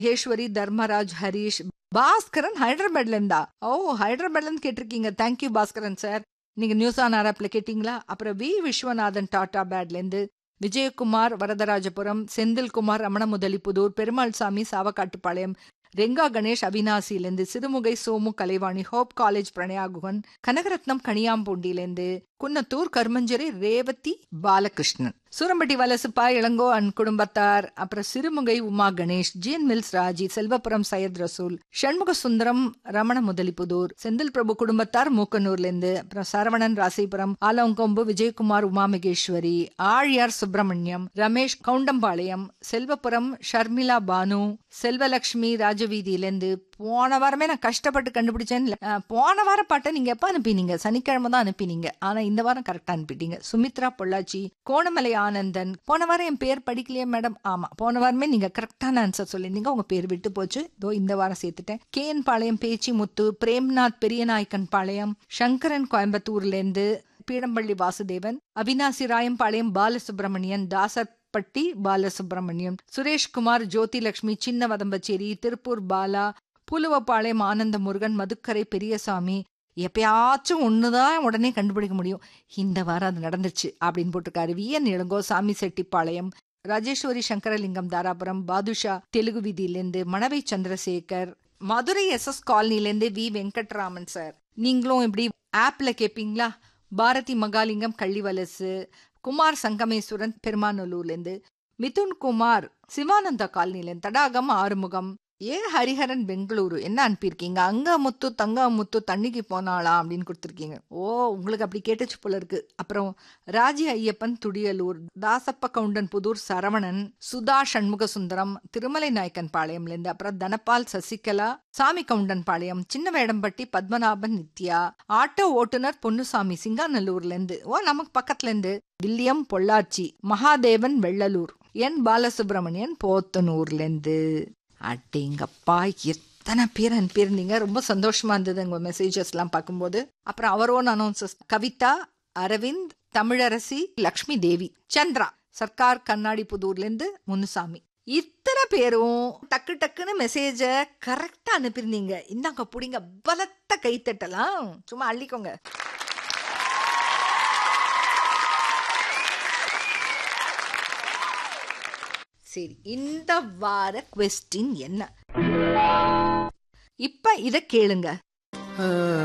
மகேஸ்வரி தர்மராஜ் ஹரீஷ் பாஸ்கரன் ஹைதராபாத்ல இருந்தா ஓ ஹைதராபாத்ல இருந்து கேட்டிருக்கீங்க தேங்க்யூ பாஸ்கரன் சார் நீங்க நியூஸ் ஆன் ஆராப்ல கேட்டீங்களா அப்புறம் வி விஸ்வநாதன் டாடா பேட்ல இருந்து விஜயகுமார் வரதராஜபுரம் செந்தில்குமார் ரமண முதலிப்புதூர் பெருமாள் சாமி சாவக்காட்டுப்பாளையம் ரெங்கா கணேஷ் அவினாசியிலேருந்து சிறுமுகை சோமு கலைவாணி ஹோப் காலேஜ் பிரணயா குகன் கனகரத்னம் கனியாம்பூண்டியிலேருந்து குன்னத்தூர் கருமஞ்சரி ரேவதி பாலகிருஷ்ணன் சூரம்பட்டி வலசுப்பா இளங்கோ அன் குடும்பத்தார் அப்புறம் சிறுமுகை உமா கணேஷ் ஜிஎன் மில்ஸ் ராஜி செல்வபுரம் சையத் ரசூல் சண்முக சுந்தரம் ரமண முதலிப்புதூர் செந்தில் பிரபு குடும்பத்தார் மூக்கனூர்ல இருந்து அப்புறம் சரவணன் ராசிபுரம் ஆலங்கொம்பு விஜயகுமார் உமா மகேஸ்வரி ஆழியார் சுப்பிரமணியம் ரமேஷ் கவுண்டம்பாளையம் செல்வபுரம் ஷர்மிளா பானு செல்வலட்சுமி ராஜவீதியிலேருந்து போன வாரமே நான் கஷ்டப்பட்டு கண்டுபிடிச்சேன் போன வார பாட்டை நீங்க எப்ப அனுப்பினீங்க சனிக்கிழமை தான் அனுப்பினீங்க ஆனா இந்த வாரம் கரெக்டா அனுப்பிட்டீங்க சுமித்ரா பொள்ளாச்சி கோணமலை ஆனந்தன் போன வாரம் என் பேர் படிக்கலையே மேடம் ஆமா போன வாரமே நீங்க கரெக்டான ஆன்சர் சொல்லியிருந்தீங்க உங்க பேர் விட்டு போச்சு இதோ இந்த வாரம் சேர்த்துட்டேன் கேஎன் பாளையம் பேச்சி முத்து பிரேம்நாத் பெரியநாயக்கன் பாளையம் சங்கரன் கோயம்புத்தூர்ல இருந்து பீடம்பள்ளி வாசுதேவன் அவினாசி ராயம்பாளையம் பாலசுப்ரமணியன் தாசர் பட்டி பாலசுப்ரமணியம் சுரேஷ்குமார் ஜோதிலட்சுமி சின்ன வதம்பச்சேரி திருப்பூர் பாலா பூலுவப்பாளையம் ஆனந்த முருகன் மதுக்கரை பெரியசாமி எப்பயாச்சும் ஒண்ணுதான் உடனே கண்டுபிடிக்க முடியும் இந்த வாரம் அது நடந்துச்சு அப்படின்னு போட்டிருக்காரு வி என் இளங்கோ சாமி செட்டிப்பாளையம் ராஜேஸ்வரி சங்கரலிங்கம் தாராபுரம் பாதுஷா தெலுங்கு வீதியிலேருந்து மணவை சந்திரசேகர் மதுரை எஸ் எஸ் காலனிலேருந்து வி வெங்கட்ராமன் சார் நீங்களும் இப்படி ஆப்ல கேட்பீங்களா பாரதி மகாலிங்கம் கள்ளிவலசு குமார் சங்கமேஸ்வரன் பெருமாநல்லூர்லேருந்து மிதுன் குமார் சிவானந்தா காலனிலேருந்து தடாகம் ஆறுமுகம் ஏ ஹரிஹரன் பெங்களூரு என்ன அனுப்பியிருக்கீங்க அங்க முத்து தங்க முத்து தண்ணிக்கு போனாளா அப்படின்னு கொடுத்துருக்கீங்க ஓ உங்களுக்கு அப்படி கேட்டுச்சு போல இருக்கு அப்புறம் ராஜி ஐயப்பன் துடியலூர் தாசப்ப கவுண்டன் புதூர் சரவணன் சுதா சண்முக சுந்தரம் திருமலை நாயக்கன் பாளையம்ல இருந்து அப்புறம் தனபால் சசிகலா சாமி கவுண்டன் பாளையம் சின்ன வேடம்பட்டி பத்மநாபன் நித்யா ஆட்டோ ஓட்டுநர் பொன்னுசாமி சிங்காநல்லூர்ல இருந்து ஓ நமக்கு பக்கத்துல இருந்து வில்லியம் பொள்ளாச்சி மகாதேவன் வெள்ளலூர் என் பாலசுப்ரமணியன் போத்தனூர்ல இருந்து அட்டிங்கப்பா எத்தனை பேர் அனுப்பியிருந்தீங்க ரொம்ப சந்தோஷமா இருந்தது உங்க மெசேஜஸ் எல்லாம் பார்க்கும்போது அப்புறம் அவர் ஓன் அனௌன்சஸ் கவிதா அரவிந்த் தமிழரசி லக்ஷ்மி தேவி சந்திரா சர்க்கார் கண்ணாடி புதூர்ல இருந்து முனுசாமி இத்தனை பேரும் டக்கு டக்குன்னு மெசேஜ கரெக்டா அனுப்பியிருந்தீங்க இந்தாங்க புடிங்க பலத்த கைத்தட்டலாம் சும்மா அள்ளிக்கோங்க சரி இந்த வார கொஸ்டின் என்ன இப்ப இத கேளுங்க